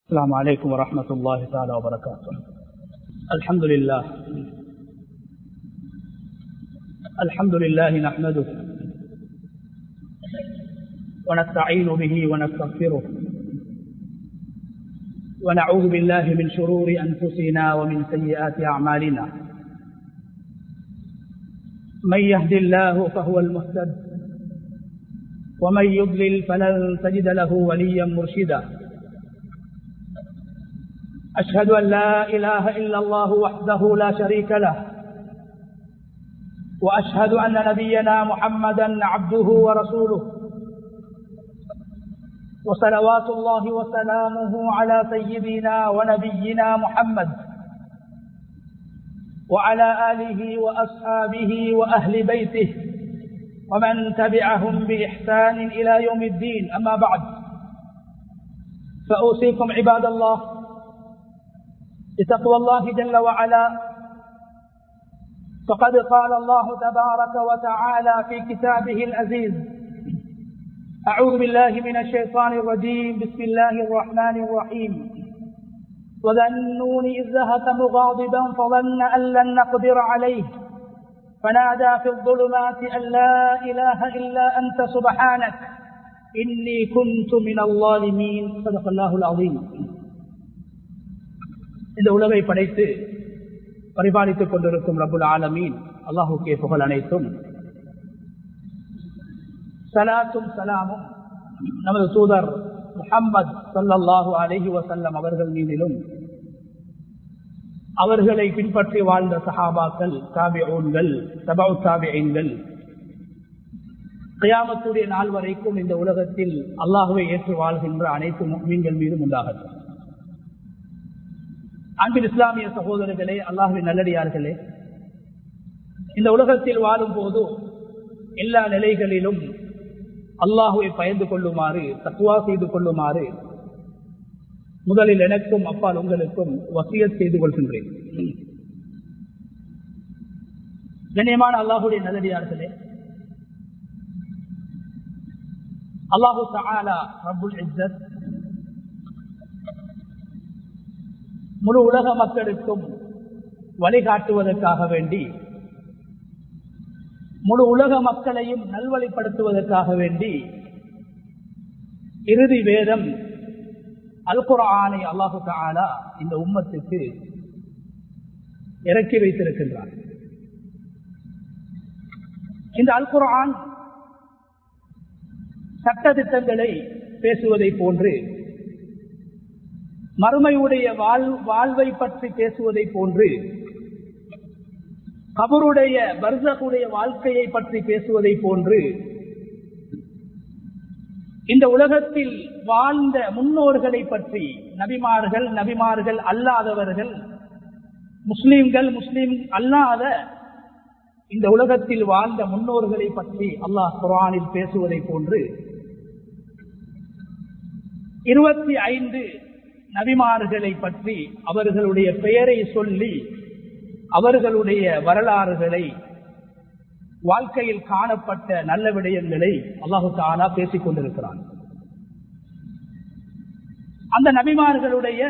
السلام عليكم ورحمة الله تعالى وبركاته الحمد لله الحمد لله نحمده ونستعين به ونستغفره ونعوذ بالله من شرور أنفسنا ومن سيئات أعمالنا من يهد الله فهو المهتد ومن يضلل فلن تجد له وليا مرشدا أشهد أن لا إله إلا الله وحده لا شريك له وأشهد أن نبينا محمدا عبده ورسوله وصلوات الله وسلامه على سيدنا ونبينا محمد وعلى آله وأصحابه وأهل بيته ومن تبعهم بإحسان إلى يوم الدين أما بعد فأوصيكم عباد الله بتقوى الله جل وعلا فقد قال الله تبارك وتعالى في كتابه العزيز أعوذ بالله من الشيطان الرجيم بسم الله الرحمن الرحيم وذا النون إذ ذهب مغاضبا فظن أن لن نقدر عليه فنادى في الظلمات أن لا إله إلا أنت سبحانك إني كنت من الظالمين صدق الله العظيم இந்த உலகை படைத்து பரிபாலித்துக் கொண்டிருக்கும் ரபுல் ஆலமீன் அல்லாஹுக்கே புகழ் அனைத்தும் சலாத்தும் சலாமும் நமது தூதர் முகம்மது சல்லாஹூ அலஹி வசல்லம் அவர்கள் மீதிலும் அவர்களை பின்பற்றி வாழ்ந்த சஹாபாக்கள் தாபிஊன்கள் சபவு தாபியங்கள் கயாமத்துடைய நாள் வரைக்கும் இந்த உலகத்தில் அல்லாஹுவை ஏற்று வாழ்கின்ற அனைத்து மீன்கள் மீதும் உண்டாகட்டும் அன்பின் இஸ்லாமிய சகோதரர்களே அல்லாஹுவின் நல்லடியார்களே இந்த உலகத்தில் வாழும் போது எல்லா நிலைகளிலும் அல்லாஹுவை பயந்து கொள்ளுமாறு தத்துவா செய்து கொள்ளுமாறு முதலில் எனக்கும் அப்பால் உங்களுக்கும் வசிய செய்து கொள்கின்றேன் கண்ணியமான அல்லாஹுடைய நல்லடியார்களே அல்லாஹு தாலா ரபுல் இஸ்ஸத் முழு உலக மக்களுக்கும் வழிகாட்டுவதற்காக வேண்டி முழு உலக மக்களையும் நல்வழிப்படுத்துவதற்காக வேண்டி இறுதி வேதம் அல்குரானை அல்லாஹு தாலா இந்த உம்மத்துக்கு இறக்கி வைத்திருக்கின்றார் இந்த அல்குரான் சட்ட திட்டங்களை பேசுவதை போன்று மறுமையுடைய வாழ்வை பற்றி பேசுவதை போன்று கபருடைய பர்சகுடைய வாழ்க்கையை பற்றி பேசுவதை போன்று இந்த உலகத்தில் வாழ்ந்த முன்னோர்களை பற்றி நபிமார்கள் நபிமார்கள் அல்லாதவர்கள் முஸ்லீம்கள் முஸ்லீம் அல்லாத இந்த உலகத்தில் வாழ்ந்த முன்னோர்களை பற்றி அல்லாஹ் குரானில் பேசுவதை போன்று இருபத்தி ஐந்து நபிமார்களை பற்றி அவர்களுடைய பெயரை சொல்லி அவர்களுடைய வரலாறுகளை வாழ்க்கையில் காணப்பட்ட நல்ல விடயங்களை அல்லாஹு தாலா பேசிக் கொண்டிருக்கிறான் அந்த நபிமார்களுடைய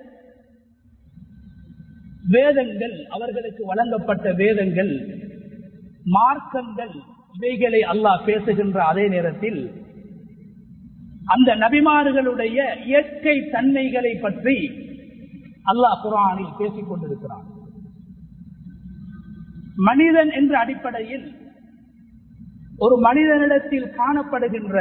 வேதங்கள் அவர்களுக்கு வழங்கப்பட்ட வேதங்கள் மார்க்கங்கள் இவைகளை அல்லாஹ் பேசுகின்ற அதே நேரத்தில் அந்த நபிமார்களுடைய இயற்கை தன்மைகளை பற்றி அல்லாஹ் குரானில் பேசிக் கொண்டிருக்கிறான் மனிதன் என்ற அடிப்படையில் ஒரு மனிதனிடத்தில் காணப்படுகின்ற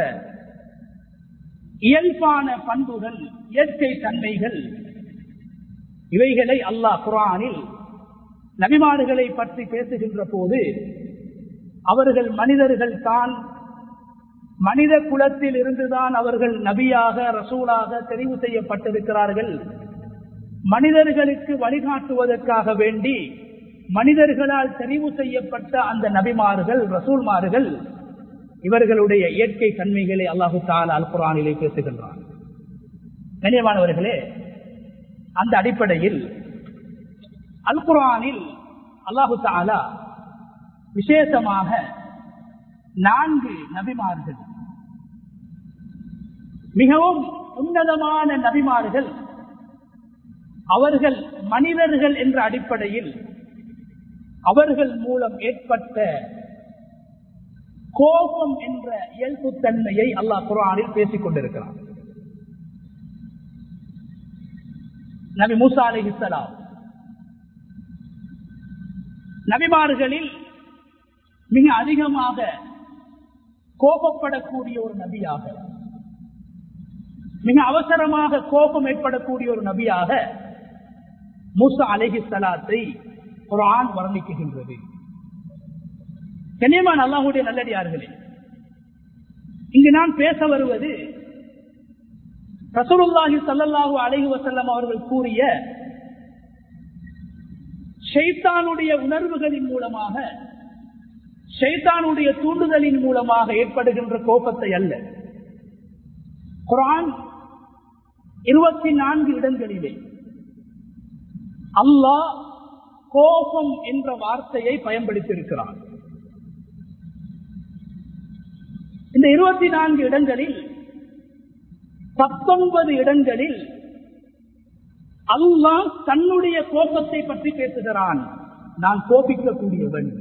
இயல்பான பண்புகள் இயற்கை தன்மைகள் இவைகளை அல்லாஹ் குரானில் நபிமார்களை பற்றி பேசுகின்ற போது அவர்கள் மனிதர்கள் தான் மனித குலத்தில் இருந்துதான் அவர்கள் நபியாக ரசூலாக தெரிவு செய்யப்பட்டிருக்கிறார்கள் மனிதர்களுக்கு வழிகாட்டுவதற்காக வேண்டி மனிதர்களால் தெரிவு செய்யப்பட்ட அந்த நபிமார்கள் ரசூல்மார்கள் இவர்களுடைய இயற்கை தன்மைகளை அல்லாஹு தால் அல் குரானிலே பேசுகின்றார் கண்ணியமானவர்களே அந்த அடிப்படையில் அல் குரானில் அல்லாஹு தாலா விசேஷமாக நான்கு நபிமார்கள் மிகவும் உன்னதமான நபிமார்கள் அவர்கள் மனிதர்கள் என்ற அடிப்படையில் அவர்கள் மூலம் ஏற்பட்ட கோபம் என்ற இயல்புத்தன்மையை அல்லாஹ் குரானில் பேசிக் கொண்டிருக்கிறார் நபி மூசா அலிஹிசலாம் நபிமார்களில் மிக அதிகமாக கோபப்படக்கூடிய ஒரு நபியாக மிக அவசரமாக கோபம் ஏற்படக்கூடிய ஒரு நபியாக மூசா அலஹி சலாத்தை ஒரு ஆண் வர்ணிக்குகின்றது கண்ணியமான அல்லாஹுடைய நல்லடியார்களே இங்கு நான் பேச வருவது ரசூலுல்லாஹி சல்லல்லாஹு அலைஹி வசல்லம் அவர்கள் கூறிய ஷைத்தானுடைய உணர்வுகளின் மூலமாக ஷைத்தானுடைய தூண்டுதலின் மூலமாக ஏற்படுகின்ற கோபத்தை அல்ல குரான் இருபத்தி நான்கு இடங்களிலே அல்லாஹ் கோபம் என்ற வார்த்தையை பயன்படுத்தியிருக்கிறார் இந்த இருபத்தி நான்கு இடங்களில் பத்தொன்பது இடங்களில் அல்லாஹ் தன்னுடைய கோபத்தை பற்றி பேசுகிறான் நான் கோபிக்கக்கூடியவன்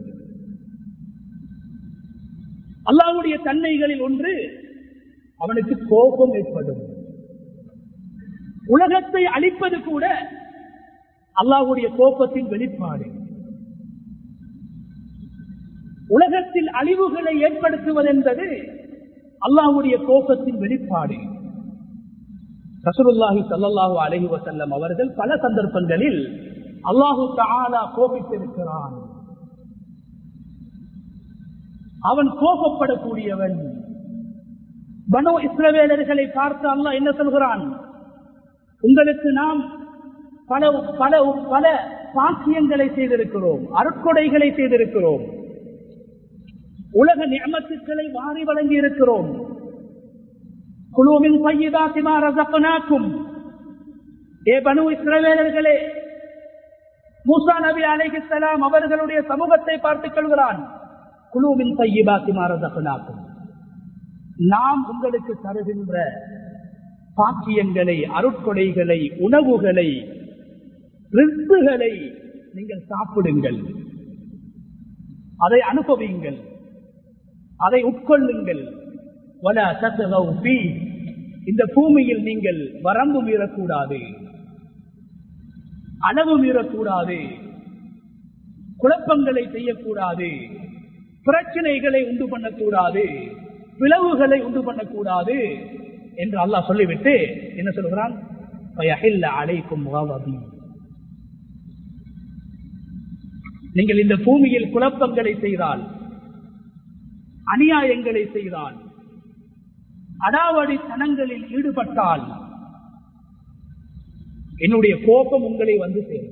அல்லாவுடைய தன்மைகளில் ஒன்று அவனுக்கு கோபம் ஏற்படும் உலகத்தை அழிப்பது கூட அல்லாஹுடைய கோபத்தின் வெளிப்பாடு உலகத்தில் அழிவுகளை ஏற்படுத்துவது என்பது அல்லாஹுடைய கோபத்தின் வெளிப்பாடு ரசூலுல்லாஹி சல்லாஹூ அலஹி வசல்லம் அவர்கள் பல சந்தர்ப்பங்களில் அல்லாஹு தாலா கோபித்திருக்கிறான் அவன் கோபப்படக்கூடியவன் பனோ இஸ்ரவேலர்களை பார்த்து அல்லாஹ் என்ன சொல்கிறான் உங்களுக்கு நாம் பல பல பல பாக்கியங்களை செய்திருக்கிறோம் அருட்கொடைகளை செய்திருக்கிறோம் உலக நியமத்துக்களை வாரி வழங்கி இருக்கிறோம் குழுவின் பையதாசிமா ரசப்பனாக்கும் ஏ பனு இஸ்ரவேலர்களே மூசா நபி அலைஹிஸ்லாம் அவர்களுடைய சமூகத்தை பார்த்துக் கொள்கிறான் குழுவின் பையபாசிமா ரசப்பனாக்கும் நாம் உங்களுக்கு தருகின்ற பாக்கியங்களை அருட்கொடைகளை உணவுகளை ரிஸ்குகளை நீங்கள் சாப்பிடுங்கள் அதை அனுபவியுங்கள் அதை உட்கொள்ளுங்கள் வல தத்தகவு பி இந்த பூமியில் நீங்கள் வரம்பு மீறக்கூடாது அளவு மீறக்கூடாது குழப்பங்களை செய்யக்கூடாது பிரச்சனைகளை உண்டு பண்ணக்கூடாது பிளவுகளை உண்டு பண்ணக்கூடாது என்று அல்லாஹ் சொல்லிவிட்டு என்ன சொல்லுகிறான் அழைக்கும் நீங்கள் இந்த பூமியில் குழப்பங்களை செய்தால் அநியாயங்களை செய்தால் அடாவடி தனங்களில் ஈடுபட்டால் என்னுடைய கோபம் உங்களை வந்து சேரும்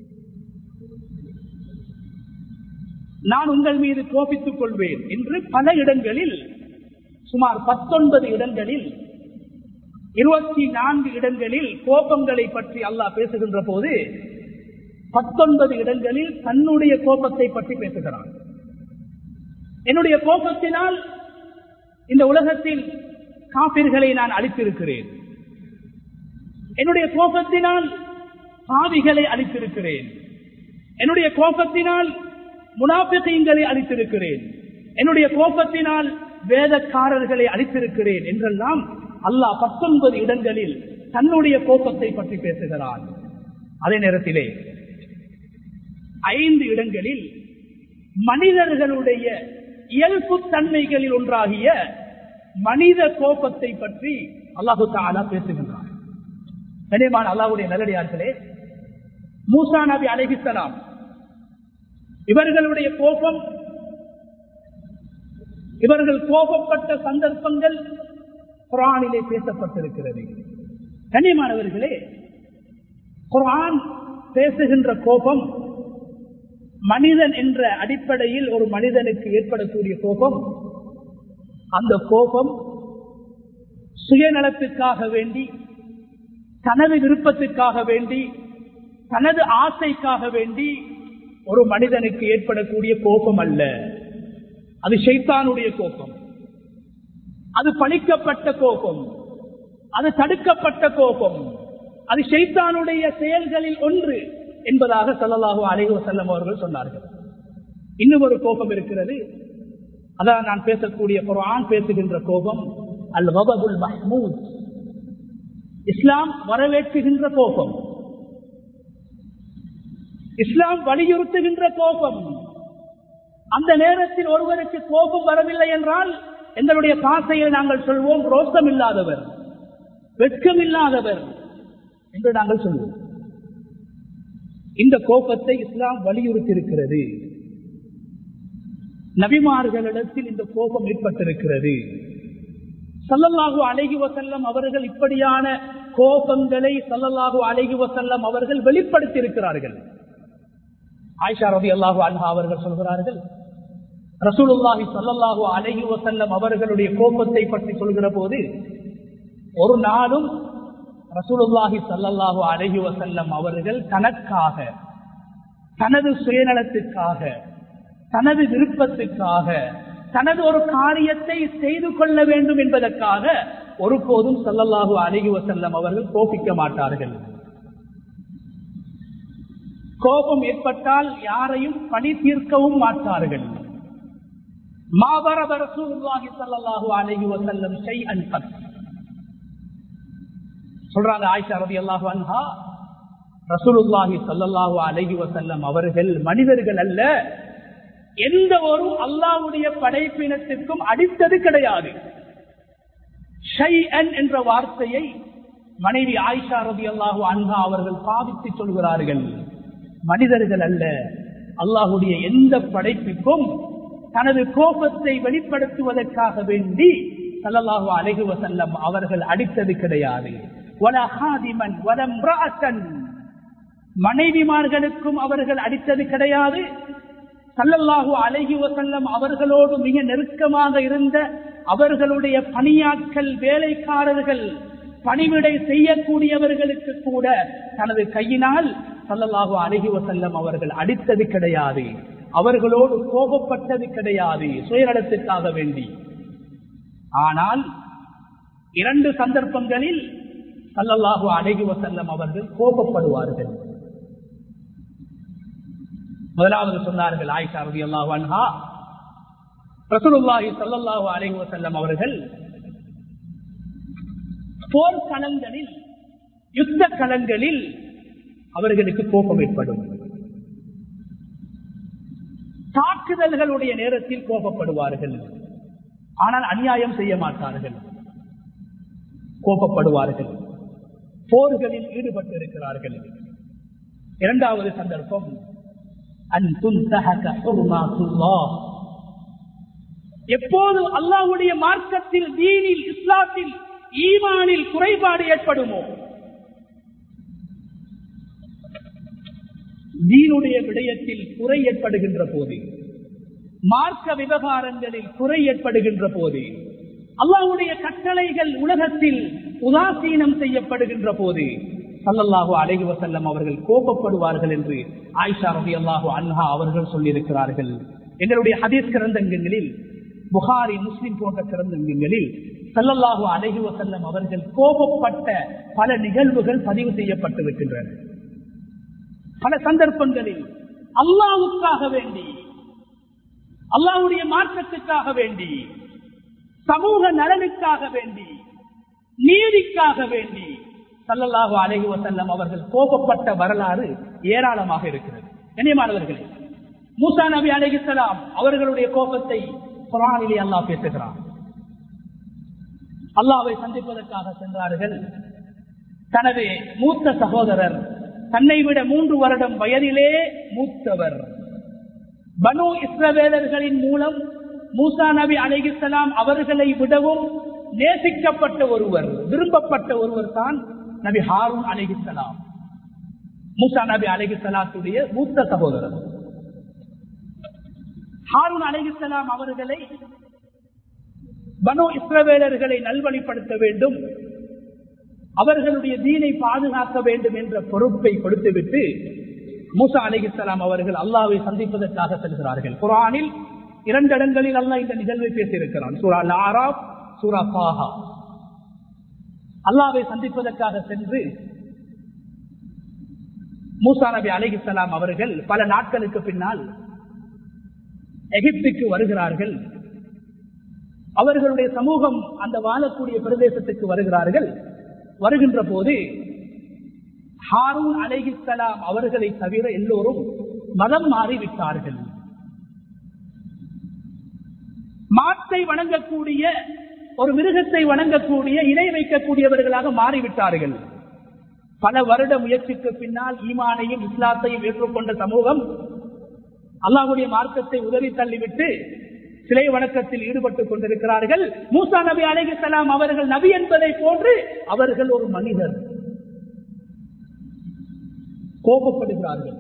நான் உங்கள் மீது கோபித்துக் கொள்வேன் என்று பல இடங்களில் சுமார் பத்தொன்பது இடங்களில் இருபத்தி நான்கு இடங்களில் கோபங்களை பற்றி அல்லாஹ் பேசுகின்ற போது பத்தொன்பது இடங்களில் தன்னுடைய கோபத்தை பற்றி பேசுகிறான் என்னுடைய கோபத்தினால் இந்த உலகத்தில் காப்பிர்களை நான் அழித்திருக்கிறேன் என்னுடைய கோபத்தினால் பாவிகளை அழித்திருக்கிறேன் என்னுடைய கோபத்தினால் முனாபிகங்களை அழித்திருக்கிறேன் என்னுடைய கோபத்தினால் வேதக்காரர்களை அழித்திருக்கிறேன் என்றெல்லாம் அல்லாஹ் பத்தொன்பது இடங்களில் தன்னுடைய கோபத்தை பற்றி பேசுகிறான் அதே நேரத்திலே ஐந்து இடங்களில் மனிதர்களுடைய இயல்பு தன்மைகளில் ஒன்றாகிய மனித கோபத்தை பற்றி அல்லாஹு தாலா பேசுகின்றார் கனியமான அல்லாஹுடைய நல்லடியார்களே மூசா நபி அலைஹிஸ்லாம் இவர்களுடைய கோபம் இவர்கள் கோபப்பட்ட சந்தர்ப்பங்கள் குரானிலே பேசப்பட்டிருக்கிறது கண்ணியமானவர்களே குரான் பேசுகின்ற கோபம் மனிதன் என்ற அடிப்படையில் ஒரு மனிதனுக்கு ஏற்படக்கூடிய கோபம் அந்த கோபம் சுயநலத்துக்காக வேண்டி தனது விருப்பத்துக்காக வேண்டி தனது ஆசைக்காக வேண்டி ஒரு மனிதனுக்கு ஏற்படக்கூடிய கோபம் அல்ல அது ஷைத்தானுடைய கோபம் அது பழிக்கப்பட்ட கோபம் அது தடுக்கப்பட்ட கோபம் அது ஷைத்தானுடைய செயல்களில் ஒன்று என்பதாக சல்லல்லாஹு அலைஹி வஸல்லம் அவர்கள் சொன்னார்கள் இன்னும் ஒரு கோபம் இருக்கிறது அதான் நான் பேசக்கூடிய குர்ஆன் பேசுகின்ற கோபம் அல் வபபுல் மஹ்மூத் இஸ்லாம் வரவேற்றுகின்ற கோபம் இஸ்லாம் வலியுறுத்துகின்ற கோபம் அந்த நேரத்தில் ஒருவருக்கு கோபம் வரவில்லை என்றால் எங்களுடைய பாசையில் நாங்கள் சொல்வோம் ரோசம் இல்லாதவர் வெட்கம் இல்லாதவர் என்று நாங்கள் சொல்வோம் இந்த கோபத்தை இஸ்லாம் வலியுறுத்தி இருக்கிறது நபிமார்களிடத்தில் இந்த கோபம் ஏற்பட்டிருக்கிறது சல்லல்லாஹு அழகி வசல்லம் அவர்கள் இப்படியான கோபங்களை சல்லல்லாஹு அழகி வசல்லம் அவர்கள் வெளிப்படுத்தி இருக்கிறார்கள் ஆயிஷா ரவி அல்லாஹு அல்ஹா அவர்கள் சொல்கிறார்கள் ரசூலுல்லாஹி சல்லல்லாஹு அழகி வசல்லம் அவர்களுடைய கோபத்தை பற்றி சொல்கிற போது ஒரு நாளும் ரசூலுல்லாஹி சல்லல்லாஹு அழகி வசல்லம் அவர்கள் தனக்காக தனது சுயநலத்துக்காக தனது விருப்பத்துக்காக தனது ஒரு காரியத்தை செய்து கொள்ள வேண்டும் என்பதற்காக ஒருபோதும் சல்லல்லாஹு அழகி வசல்லம் அவர்கள் கோபிக்க மாட்டார்கள் கோபம் ஏற்பட்டால் யாரையும் பணி தீர்க்கவும் மாட்டார்கள் மாபரப ரசூலுல்லாஹி ஸல்லல்லாஹு அலைஹி வஸல்லம் ஷைஅன் கத் சொல்றாங்க ஆயிஷா ரலியல்லாஹு அன்ஹா ரசூலுல்லாஹி ஸல்லல்லாஹு அலைஹி வஸல்லம் அவர்கள் மனிதர்கள் அல்ல எந்த ஒரு அல்லாஹ்வுடைய படைப்பினத்திற்கும் அடித்தது கிடையாது ஷைஅன் என்ற வார்த்தையை மனைவி ஆயிஷா ரலியல்லாஹு அன்ஹா அவர்கள் பாவித்து சொல்கிறார்கள் மனிதர்கள் அல்ல அல்லாஹுடைய எந்த படைப்புக்கும் தனது கோபத்தை வெளிப்படுத்துவதற்காக வேண்டி சல்லல்லாஹு அலைஹி வசல்லம் அவர்கள் அடித்தது கிடையாது மனைவிமார்களுக்கும் அவர்கள் அடித்தது கிடையாது சல்லல்லாஹு அலைஹி வசல்லம் அவர்களோடு மிக நெருக்கமாக இருந்த அவர்களுடைய பணியாட்கள் வேலைக்காரர்கள் பணிவிடை செய்யக்கூடியவர்களுக்கு கூட தனது கையினால் சல்லல்லாஹு அழகி வசல்லம் அவர்கள் அடித்தது கிடையாது அவர்களோடு கோபப்பட்டது கிடையாது சுயநலத்துக்காக வேண்டி ஆனால் இரண்டு சந்தர்ப்பங்களில் சல்லல்லாஹு அழகி வசல்லம் அவர்கள் கோபப்படுவார்கள் முதலாவது சொன்னார்கள் ஆயிஷா ரவி அல்லாஹ் அன்ஹா ரசூலுல்லாஹி சல்லல்லாஹு அலைஹி வசல்லம் அவர்கள் போர் களங்களில் யுத்த களங்களில் அவர்களுக்கு கோபம் ஏற்படும் தாக்குதல்களுடைய நேரத்தில் கோபப்படுவார்கள் ஆனால் அநியாயம் செய்ய மாட்டார்கள் கோபப்படுவார்கள் போர்களில் ஈடுபட்டிருக்கிறார்கள் இரண்டாவது சந்தர்ப்பம் எப்போது அல்லாஹுடைய மார்க்கத்தில் தீனில் இஸ்லாத்தில் ஈமானில் குறைபாடு ஏற்படுமோ தீனுடைய விடயத்தில் குறை ஏற்படுகின்ற போது மார்க்க விவகாரங்களில் குறை ஏற்படுகின்ற போது அல்லாஹுடைய கட்டளைகள் உலகத்தில் உதாசீனம் செய்யப்படுகின்ற போது சல்லல்லாஹு அலைஹி வசல்லம் அவர்கள் கோபப்படுவார்கள் என்று ஆயிஷா ரபி அல்லாஹு அன்ஹா அவர்கள் சொல்லியிருக்கிறார்கள் எங்களுடைய ஹதீஸ் கிரந்தங்களில் புகாரி முஸ்லிம் போன்ற கிரந்தங்களில் சல்லல்லாஹு அலைஹி வசல்லம் அவர்கள் கோபப்பட்ட பல நிகழ்வுகள் பதிவு செய்யப்பட்டிருக்கின்றன பல சந்தர்ப்பங்களில் அல்லாவுக்காக வேண்டி அல்லாவுடைய மாற்றத்துக்காக வேண்டி சமூக நலனுக்காக வேண்டி நீதிக்காக வேண்டி சல்லல்லாஹு அலைஹி வசல்லம் அவர்கள் கோபப்பட்ட வரலாறு ஏராளமாக இருக்கிறது கண்ணியமானவர்களே மூசா நபி அலைஹிஸ்லாம் அவர்களுடைய கோபத்தை குரானிலே அல்லாஹ் பேசுகிறான் அல்லாவை சந்திப்பதற்காக சென்றார்கள் தனது மூத்த சகோதரர் தன்னை விட மூன்று வருடம் வயதிலே மூத்தவர் பனு இஸ்ரவேலர்களின் மூலம் மூசா நபி அலிகிஸ்லாம் அவர்களை விடவும் நேசிக்கப்பட்ட ஒருவர் விரும்பப்பட்ட ஒருவர் தான் நபி ஹாரூன் அலிகிஸ்லாம் மூசா நபி அலிகிஸ்லாத்துடைய மூத்த சகோதரர் ஹாரூன் அலிகிஸ்லாம் அவர்களை பனு இஸ்ரவேலர்களை நல்வழிப்படுத்த வேண்டும் அவர்களுடைய தீனை பாதுகாக்க வேண்டும் என்ற பொறுப்பை கொடுத்துவிட்டு மூசா அலிகிஸ்லாம் அவர்கள் அல்லாவை சந்திப்பதற்காக செல்கிறார்கள் குரானில் இரண்டு இடங்களில் அல்லா இந்த நிகழ்வை பேசியிருக்கிறான் சூரா லாராப் சூரா பாஹா அல்லாவை சந்திப்பதற்காக சென்று மூசா நபி அலிஹிசலாம் அவர்கள் பல நாட்களுக்கு பின்னால் எகிப்துக்கு வருகிறார்கள் அவர்களுடைய சமூகம் அந்த வாழக்கூடிய பிரதேசத்துக்கு வருகிறார்கள் வருகின்ற போது ஹாரூன் அலைஹிஸ்லாம் அவர்களை தவிர எல்லோரும் மதம் மாறிவிட்டார்கள் மாட்டை வணங்கக்கூடிய ஒரு மிருகத்தை வணங்கக்கூடிய இணை வைக்கக்கூடியவர்களாக மாறிவிட்டார்கள் பல வருட முயற்சிக்கு பின்னால் ஈமானையும் இஸ்லாத்தையும் ஏற்றுக்கொண்ட சமூகம் அல்லாஹுடைய மார்க்கத்தை உதவி தள்ளிவிட்டு சிலை வணக்கத்தில் ஈடுபட்டுக் கொண்டிருக்கிறார்கள் மூசா நபி அலைஹிஸ்லாம் அவர்கள் நபி என்பதை போன்று அவர்கள் ஒரு மனிதர் கோபப்படுகிறார்கள்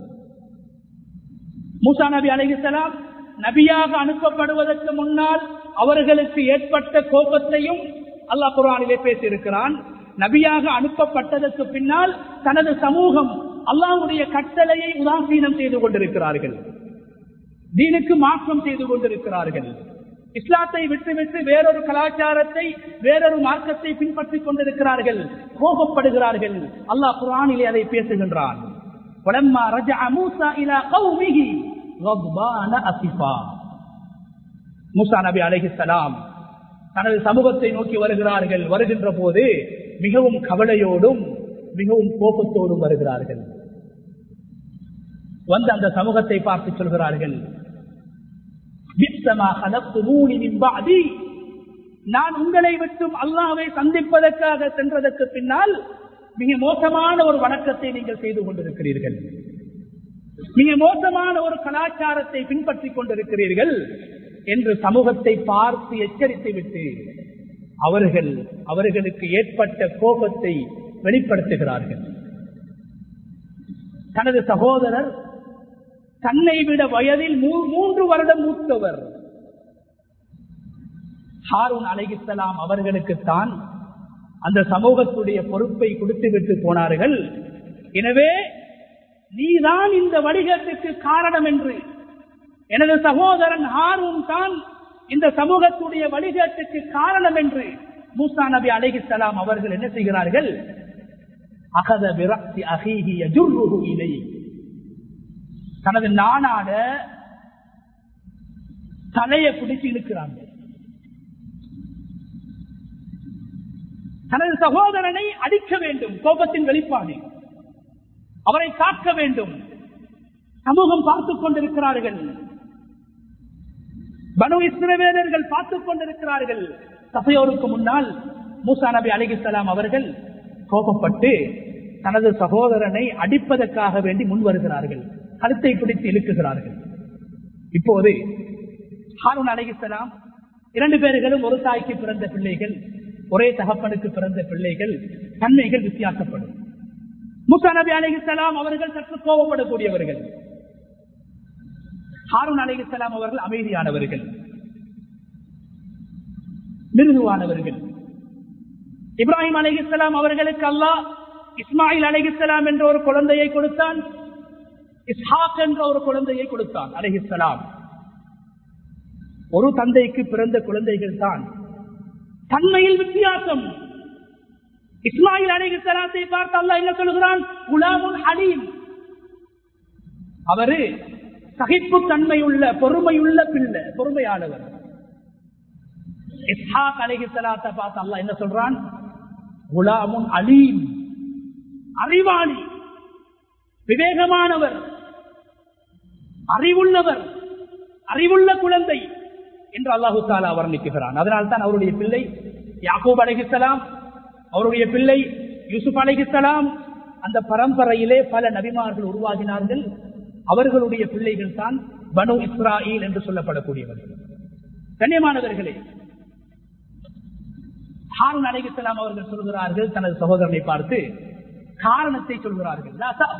மூசா நபி அலைஹிஸ்லாம் நபியாக அனுப்பப்படுவதற்கு முன்னால் அவர்களுக்கு ஏற்பட்ட கோபத்தையும் அல்லாஹ் குரானிலே பேசியிருக்கிறான் நபியாக அனுப்பப்பட்டதற்கு பின்னால் தனது சமூகம் அல்லாஹுடைய கட்டளையை உதாசீனம் செய்து கொண்டிருக்கிறார்கள் தீனுக்கு மாற்றம் செய்து கொண்டிருக்கிறார்கள் இஸ்லாத்தை விட்டுவிட்டு வேறொரு கலாச்சாரத்தை வேறொரு மார்க்கத்தை பின்பற்றிக் கொண்டிருக்கிறார்கள் கோபப்படுகிறார்கள் அல்லாஹ் குரானிலே அதை பேசுகின்றான் மூசா நபி அலஹிசலாம் தனது சமூகத்தை நோக்கி வருகிறார்கள் வருகின்ற போது மிகவும் கவலையோடும் மிகவும் கோபத்தோடும் வருகிறார்கள் வந்து அந்த சமூகத்தை பார்த்து சொல்கிறார்கள் நான் உங்களை விட்டும் அல்லாவை சந்திப்பதற்காக சென்றதற்கு பின்னால் மிக மோசமான ஒரு வணக்கத்தை நீங்கள் செய்து கொண்டிருக்கிறீர்கள் மிக மோசமான ஒரு கலாச்சாரத்தை பின்பற்றிக் கொண்டிருக்கிறீர்கள் என்று சமூகத்தை பார்த்து எச்சரித்து விட்டு அவர்கள் அவர்களுக்கு ஏற்பட்ட கோபத்தை வெளிப்படுத்துகிறார்கள் தனது சகோதரர் தன்னை விட வயதில் மூன்று வருடம் மூத்தவர் ஹாரூன் அலைகிஸ்லாம் அவர்களுக்குத்தான் அந்த சமூகத்துடைய பொறுப்பை கொடுத்து விட்டு போனார்கள் எனவே நீதான் இந்த வடிகத்துக்கு காரணம் என்று எனது சகோதரன் ஹாரூன் தான் இந்த சமூகத்துடைய வழிகாட்டுக்கு காரணம் என்று மூசா நபி அலைகிஸ்லாம் அவர்கள் என்ன செய்கிறார்கள் அகத விரக்தி அகீகி யஜுர்ருஹு இலை தனது நானாட தலையை பிடிச்சு இழுக்கிறாங்க தனது சகோதரனை அடிக்க வேண்டும் கோபத்தின் வெளிப்பாடு அவரை காக்க வேண்டும் சமூகம் பார்த்துக் கொண்டிருக்கிறார்கள் பனு இஸ்ரவேலர்கள் பார்த்துக் கொண்டிருக்கிறார்கள் சபையோருக்கு முன்னால் மூசா நபி அலிகிஸ்லாம் அவர்கள் கோபப்பட்டு தனது சகோதரனை அடிப்பதற்காக வேண்டி முன் வருகிறார்கள் கருத்தை பிடித்து இழுக்குகிறார்கள் இப்போது ஹாரூன் அலிகிஸ்லாம் இரண்டு பேர்களும் ஒரு தாய்க்கு பிறந்த பிள்ளைகள் ஒரே தகப்பனுக்கு பிறந்த பிள்ளைகள் தன்மைகள் வித்தியாசப்படும் மூசா நபி அலிகிஸ்லாம் அவர்கள் சற்று கோபப்படக்கூடியவர்கள் ஹாரூன் அலிகலாம் அவர்கள் அமைதியானவர்கள் மிருதுவானவர்கள் இப்ராஹிம் அலிகலாம் அவர்களுக்கு அல்லாஹ் இஸ்மாயில் அலிகலாம் என்ற ஒரு குழந்தையை கொடுத்தான் இஸ்ஹாக் என்ற ஒரு குழந்தையை கொடுத்தான் அலிஹிஸ்லாம் ஒரு தந்தைக்கு பிறந்த குழந்தைகள் தான் தன்மையில் வித்தியாசம் இஸ்மாயில் அலிகலாத்தை பார்த்து அல்லாஹ் என்ன சொல்கிறான் குலாமுன் அலீம் அவரு சகிப்பு தன்மையுள்ள பொறுமையுள்ள பிள்ளை பொறுமையானவர் இஸ்ஹாக் அலிஹிசலாத்தை பார்த்து அல்லா என்ன சொல்றான் குலாமுன் அலீம் அறிவாளி விவேகமானவர் அறிவுள்ளவர் அறிவுள்ள குழந்தை என்று அல்லாஹு தாலா வர்ணிக்குகிறான் அதனால் தான் அவருடைய பிள்ளை யாக்கூப் அலைகிஸ்லாம் அவருடைய பிள்ளை யூசுப் அலைகிஸ்லாம் அந்த பரம்பரையிலே பல நபிமார்கள் உருவாகினார்கள் அவர்களுடைய பிள்ளைகள் தான் பனு இஸ்ராயில் என்று சொல்லப்படக்கூடியவர்கள் கண்ணியமானவர்களே ஹாரூன் அலைகிஸ்லாம் அவர்கள் சொல்கிறார்கள் தனது சகோதரனை பார்த்து காரணத்தை சொல்கிறார்கள்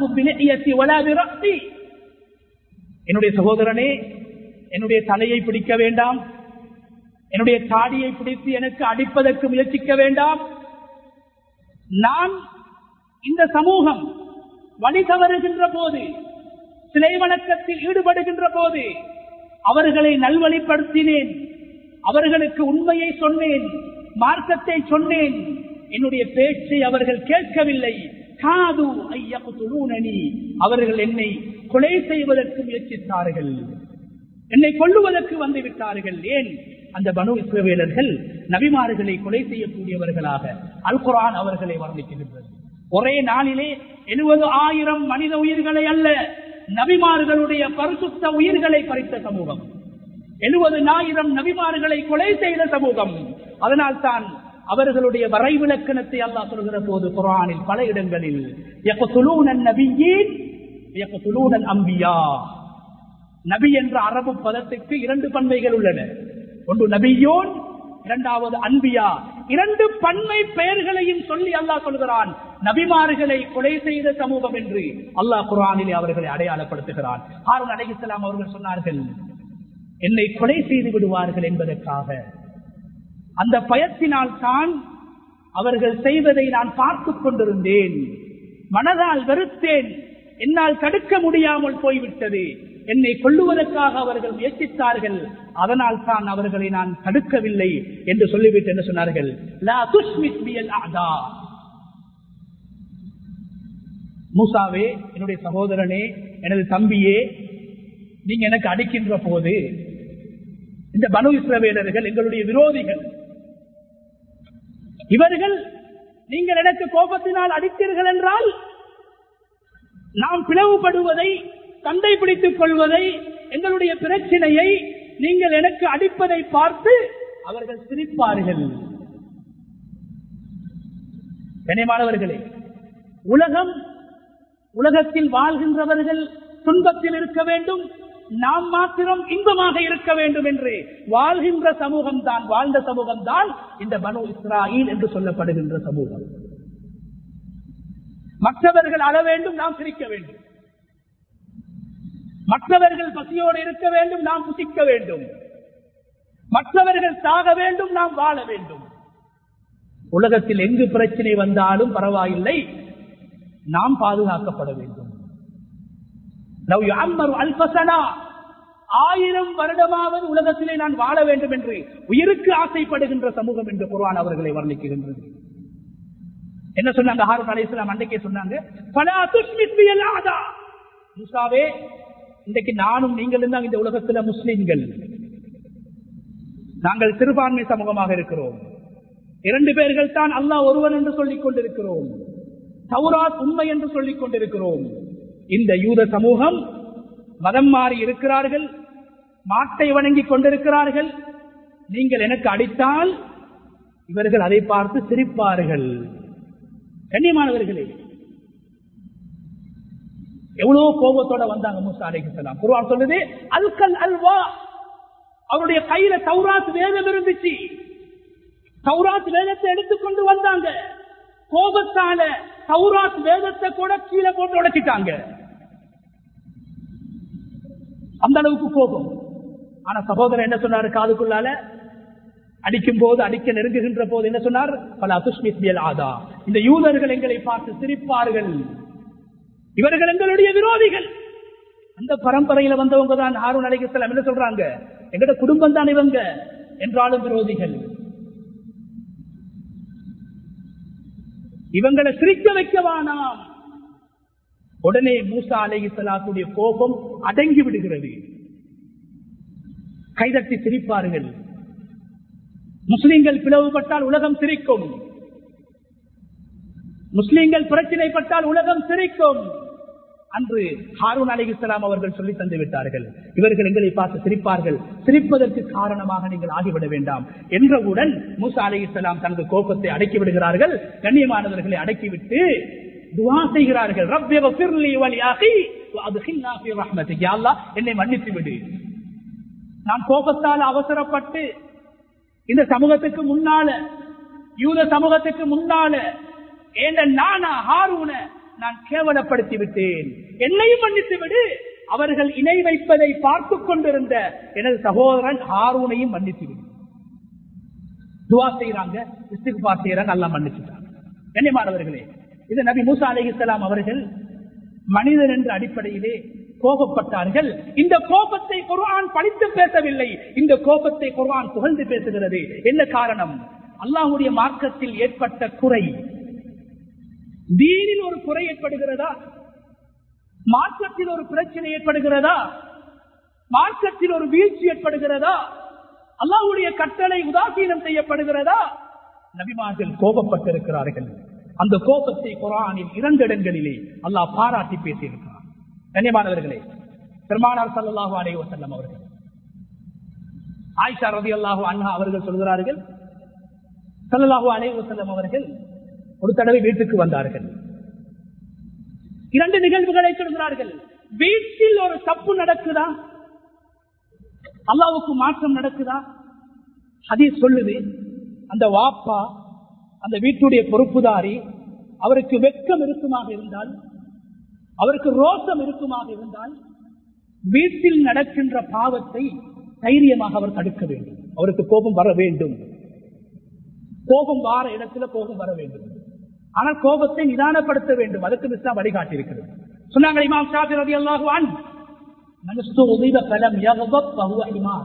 என்னுடைய சகோதரனே என்னுடைய தலையை பிடிக்க வேண்டாம் என்னுடைய தாடியை பிடித்து எனக்கு அடிப்பதற்கு முயற்சிக்க வேண்டாம் நான் இந்த சமூகம் வழி தவறுகின்ற போது சிலை வணக்கத்தில் ஈடுபடுகின்ற போது அவர்களை நல்வழிப்படுத்தினேன் அவர்களுக்கு உண்மையை சொன்னேன் மார்க்கத்தை சொன்னேன் என்னுடைய பேச்சை அவர்கள் கேட்கவில்லை காது ஐயகுலூனனி அவர்கள் என்னை கொலை செய்வதற்கு முயற்சித்தார்கள் என்னை கொல்லுவதற்கு வந்து விட்டார்கள் ஏன் அந்த பனு இஸ்ரவேலர்கள் நபிமார்களை கொலை செய்யக்கூடியவர்களாக அல் குரான் அவர்களை வர்ணிக்கின்றது ஒரே நாளிலே எழுபது ஆயிரம் மனித உயிர்களை அல்ல நபிமார்களுடைய பரிசுத்த உயிர்களை பறித்த சமூகம் எழுபது ஆயிரம் நபிமார்களை கொலை செய்த சமூகம் அதனால் தான் அவர்களுடைய வரைவிலக்கணத்தை அல்லாஹ் சொல்கிற போது குரானில் பல இடங்களில் அம்பியா நபி என்ற அரபு பதத்துக்கு இரண்டு பன்மைகள் உள்ளன ஒன்று நபியோன் இரண்டாவது அன்பியா இரண்டு பன்மை பெயர்களையும் சொல்லி அல்லாஹ் சொல்கிறான் நபிமார்களை கொலை செய்த சமூகம் என்று அல்லாஹ் குரானிலே அவர்களை அடையாளப்படுத்துகிறான் ஹாரூன் அலைஹிஸ்ஸலாம் அவர்கள் சொன்னார்கள் என்னை கொலை செய்து விடுவார்கள் என்பதற்காக அந்த பயத்தினால் தான் அவர்கள் செய்வதை நான் பார்த்துக் கொண்டிருந்தேன் மனதால் வெறுத்தேன் என்னால் தடுக்க முடியாமல் போய்விட்டது என்னை கொல்லுவதற்காக அவர்கள் முயற்சித்தார்கள் அதனால் தான் அவர்களை நான் தடுக்கவில்லை என்று சொல்லிவிட்டு என்ன சொன்னார்கள் லா துஷ்மித் பியல் அஅதா. மூசாவே என்னுடைய சகோதரனே எனது தம்பியே நீங்க எனக்கு அடிக்கின்ற போது இந்த பனு இஸ்ரவேலர்கள் எங்களுடைய விரோதிகள் இவர்கள் நீங்கள் எனக்கு கோபத்தினால் அடித்தீர்கள் என்றால் நாம் பிளவுபடுவதை சண்டை பிடித்துக் கொள்வதை எங்களுடைய பிரச்சனையை நீங்கள் எனக்கு அடிப்பதை பார்த்து அவர்கள் சிரிப்பார்கள் கனிமானவர்களே உலகம் உலகத்தில் வாழ்கின்றவர்கள் துன்பத்தில் இருக்க வேண்டும் நாம் மாத்திரம் இன்பமாக இருக்க வேண்டும் என்று வாழ்கின்ற சமூகம் தான் வாழ்ந்த சமூகம் தான் இந்த பனு இஸ்ராயில் என்று சொல்லப்படுகின்ற சமூகம் மற்றவர்கள் அழ வேண்டும் நாம் சிரிக்க வேண்டும் மற்றவர்கள் பசியோடு இருக்க வேண்டும் நாம் புசிக்க வேண்டும் மற்றவர்கள் சாக வேண்டும் நாம் வாழ வேண்டும் உலகத்தில் எங்கு பிரச்சனை வந்தாலும் பரவாயில்லை நாம் பாதுகாக்கப்பட வேண்டும் லவ் யுஅம்மரு அல்ஃப ஸனா. ஆயிரம் வருடமாவது உலகத்திலே நான் வாழ வேண்டும் என்று உயிருக்கு ஆசைப்படுகின்ற சமூகம் என்று குர்ஆன் அவர்களை வர்ணிக்குகின்றது என்ன சொன்னாங்க ஹாரூன் அலைஹிஸ்ஸலாம் அன்றைக்கே சொன்னாங்க ஃபலா துஷ்மித் பியல் ஆதா மூசாவே இன்றைக்கு நானும் நீங்களும் தான் இந்த உலகத்துல முஸ்லிம்கள் நாங்கள் சிறுபான்மை சமூகமாக இருக்கிறோம் இரண்டு பேர்கள் தான் அல்லாஹ் ஒருவன் என்று சொல்லிக் கொண்டிருக்கிறோம் தௌராத் உண்மை என்று சொல்லிக் கொண்டிருக்கிறோம் இந்த யூத சமூகம் மதம் மாறி இருக்கிறார்கள் மாட்டை வணங்கி கொண்டிருக்கிறார்கள் நீங்கள் எனக்கு அடித்தால் இவர்கள் அதை பார்த்து சிரிப்பார்கள் கண்ணியமானவர்களே எவ்வளவு கோபத்தோட வந்தாங்க மூசா அலைஹிஸ்ஸலாம் குர்ஆன் சொல்லுது அல்கல் அல்வா அவருடைய கையில தௌராத் வேதம் இருந்துச்சு தௌராத் வேதத்தை எடுத்துக்கொண்டு வந்தாங்க கோபத்தால தௌராத் வேதத்தை கூட கீழே போட்டு உடைச்சிட்டாங்க அந்த அளவுக்கு கோபம் ஆனா சகோதரர் என்ன சொன்னாரு காதுக்குள்ளால அடிக்கும் போது அடிக்க நெருங்குகின்ற போது என்ன சொன்னார் பல அசுஷ்மித்யல் ஆதா இந்த யூதர்கள் எங்களை பார்த்து சிரிப்பார்கள் இவர்கள் எங்களுடைய விரோதிகள் அந்த பரம்பரையில வந்தவங்க தான் ஹாரூன் அலைஹிஸ்ஸலாம் என்ன சொல்றாங்க எங்கட குடும்பம் தான் இவங்க என்றாலும் விரோதிகள் இவங்களை சிரிக்க வைக்க வேணாம் உடனே மூசா அலைஹிஸ்ஸலாத்துடைய கோபம் அடங்கி விடுகிறது கைதட்டி சிரிப்பார்கள் முஸ்லிம்கள் பிளவுபட்டால் உலகம் சிரிக்கும் முஸ்லிம்கள் பிரச்சினைப்பட்டால் உலகம் சிரிக்கும் அன்று ஹாரூன் அலிகுலாம் அவர்கள் சொல்லி தந்து விட்டார்கள் இவர்கள் எங்களை பார்த்து சிரிப்பார்கள் சிரிப்பதற்கு காரணமாக நீங்கள் ஆகிவிட வேண்டாம் என்றவுடன் மூசா அலிகுலாம் தனது கோபத்தை அடக்கி விடுகிறார்கள் கண்ணியமானவர்களை அடக்கிவிட்டு துவா செய்கிறார்கள் ரப்பி வஃபிர்லி வலியாகி வஅத்ஹில்னா ஃபீ ரஹ்மதிக் யா அல்லாஹ் என்னை மன்னித்து விடு நான் கோபத்தால் அவசரப்பட்டு இந்த சமூகத்துக்கு முன்னால யூத சமூகத்துக்கு முன்னால ஏண்ட நானா ஹாரூன நான் கேவலப்படுத்தி விட்டேன் என்னையும் மன்னித்து விடு அவர்கள் இணை வைப்பதை பார்த்து கொண்டிருந்த எனது சகோதரன் ஹாரூனையும் மன்னித்து விடு துவா செய்யறாங்க இஸ்திகுபார் செய்யறாங்க எல்லாம் மன்னிச்சுட்டாங்க கண்ணியமானவர்களே இது நபி மூசா அலிஹிஸ்லாம் அவர்கள் மனிதன் என்ற அடிப்படையிலே கோபப்பட்டார்கள் இந்த கோபத்தை குர்ஆன் படித்து பேசவில்லை இந்த கோபத்தை குர்ஆன் புகழ்ந்து பேசுகிறது என்ன காரணம் அல்லாஹ்வுடைய மார்க்கத்தில் ஏற்பட்ட குறை தீனில் ஒரு குறை ஏற்படுகிறதா மார்க்கத்தில் ஒரு பிரச்சனை ஏற்படுகிறதா மார்க்கத்தில் ஒரு வீழ்ச்சி ஏற்படுகிறதா அல்லாவுடைய கட்டளை உதாசீனம் செய்யப்படுகிறதா நபிமார்கள் கோபப்பட்டிருக்கிறார்கள் அந்த கோபத்தை குரானில் இரண்டு இடங்களிலே அல்லாஹ் பாராட்டி பேசியிருக்கிறார் கண்ணியமானவர்களே பெருமானார் சல்லாஹூ அலைஹி வஸல்லம் அவர்கள் ஆயிஷா ரதி அல்லாஹூ அண்ணா அவர்கள் சொல்கிறார்கள் சல்லாஹூ அலைஹி வஸல்லம் அவர்கள் ஒரு தடவை வீட்டுக்கு வந்தார்கள் இரண்டு நிகழ்வுகளை சொல்கிறார்கள் வீட்டில் ஒரு தப்பு நடக்குதா அல்லாவுக்கு மாற்றம் நடக்குதா ஹதீஸ் சொல்லுது அந்த வாப்பா அந்த வீட்டுடைய பொறுப்புதாரி அவருக்கு வெட்கம் இருக்குமாக இருந்தால் அவருக்கு ரோசம் இருக்குமாக இருந்தால் வீட்டில் நடக்கின்ற பாவத்தை தைரியமாக அவர் தடுக்க வேண்டும் அவருக்கு கோபம் வர வேண்டும் கோபம் வார இடத்துல கோபம் வர வேண்டும் ஆனால் கோபத்தை நிதானப்படுத்த வேண்டும் அதுக்கு இஸ்லாம் வழிகாட்டி இருக்கிறது சொன்னாங்க இமாம் ஷாஃபி ரதி அல்லாஹுவான் மனசு உதவ கலம் பகுவ இமாம்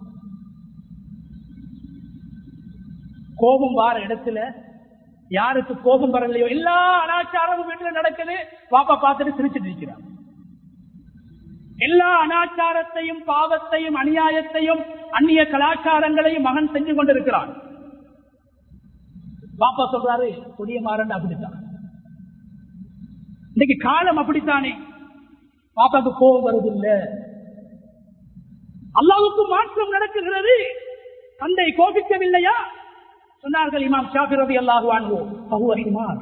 கோபம் வார இடத்துல யாருக்கு கோபம் வரலையோ எல்லா அனாச்சாரமும் வீட்டுல நடக்குது பாப்பா பார்த்துட்டு சிரிச்சுட்டு இருக்கிறார் எல்லா அனாச்சாரத்தையும் பாவத்தையும் அநியாயத்தையும் அந்நிய கலாச்சாரங்களையும் மகன் செஞ்சு கொண்டிருக்கிறான் பாப்பா சொல்றாரு கொடிய மாறன் அப்படித்தான் இன்னைக்கு காலம் அப்படித்தானே பாப்பாக்கு கோபம் வருதில்ல அல்லாவுக்கு மாற்றம் நடக்குகிறது தந்தை கோபிக்கவில்லையா சொன்னார்கள் இமாம் ஷாபிரதி அல்லாஹுவான்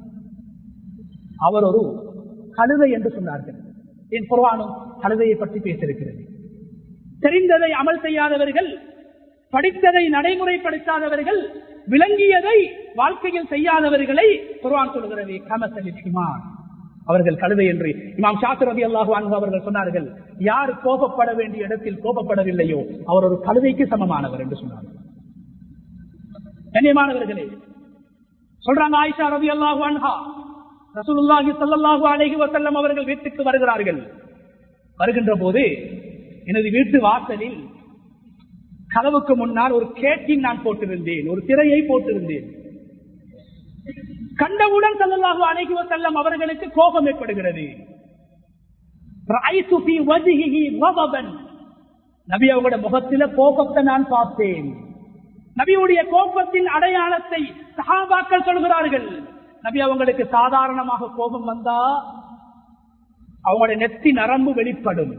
அவர் ஒரு கழுதை என்று சொன்னார்கள் என் குர்வானும் கழுதையை பற்றி பேசியிருக்கிறது தெரிந்ததை அமல் செய்யாதவர்கள் படித்ததை நடைமுறைப்படுத்தாதவர்கள் விளங்கியதை வாழ்க்கையில் செய்யாதவர்களை குர்வான் சொல்கிறது கமசலிமான் அவர்கள் கழுதை என்று இமாம் சாத்திரதி அல்லாஹு அவர்கள் சொன்னார்கள் யார் கோபப்பட வேண்டிய இடத்தில் கோபப்படவில்லையோ அவர் ஒரு கழுதைக்கு சமமானவர் என்று சொன்னார்கள் கண்ணியமானவர்களே சொல்றாங்க ஆயிஷா ரவி அல்லாஹு அன்ஹா ரசூலுல்லாஹி ஸல்லல்லாஹு அலைஹி வஸல்லம் அவர்கள் வீட்டுக்கு வருகிறார்கள் வருகின்ற போது எனது வீட்டு வாசலில் கதவுக்கு முன்னால் ஒரு கேட்டிங் நான் போட்டிருந்தேன் ஒரு திரையை போட்டிருந்தேன் கண்டவுடன் சல்லல்லாஹு அலைஹி வஸல்லம் அவர்களுக்கு கோபம் ஏற்படுகிறது ரஅய்து ஃபீ வஜ்ஹிஹி கதபன் நபி அவங்களோட முகத்தில கோபத்தை நான் பார்த்தேன் நபியுடைய கோபத்தின் அடையாளத்தை சஹாபாக்கள் சொல்கிறார்கள் நபி அவங்களுக்கு சாதாரணமாக கோபம் வந்தா அவங்களுடைய நெத்தி நரம்பு வெளிப்படும்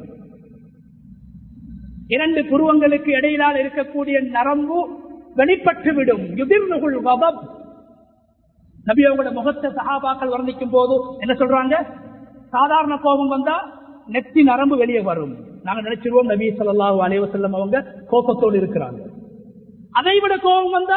இரண்டு புருவங்களுக்கு இடையிலால் இருக்கக்கூடிய நரம்பு வெளிப்பட்டு விடும் எதிர்நுகுள் வபப் நபி அவங்களோட முகத்தை சகாபாக்கள் வர்ணிக்கும் போது என்ன சொல்றாங்க சாதாரண கோபம் வந்தா நெத்தி நரம்பு வெளியே வரும் நாங்க நினைச்சிருவோம் நபி சொல்லாஹு அலைவசல்லம் அவங்க கோபத்தோடு இருக்கிறாங்க அதை விட கோபம் வந்தா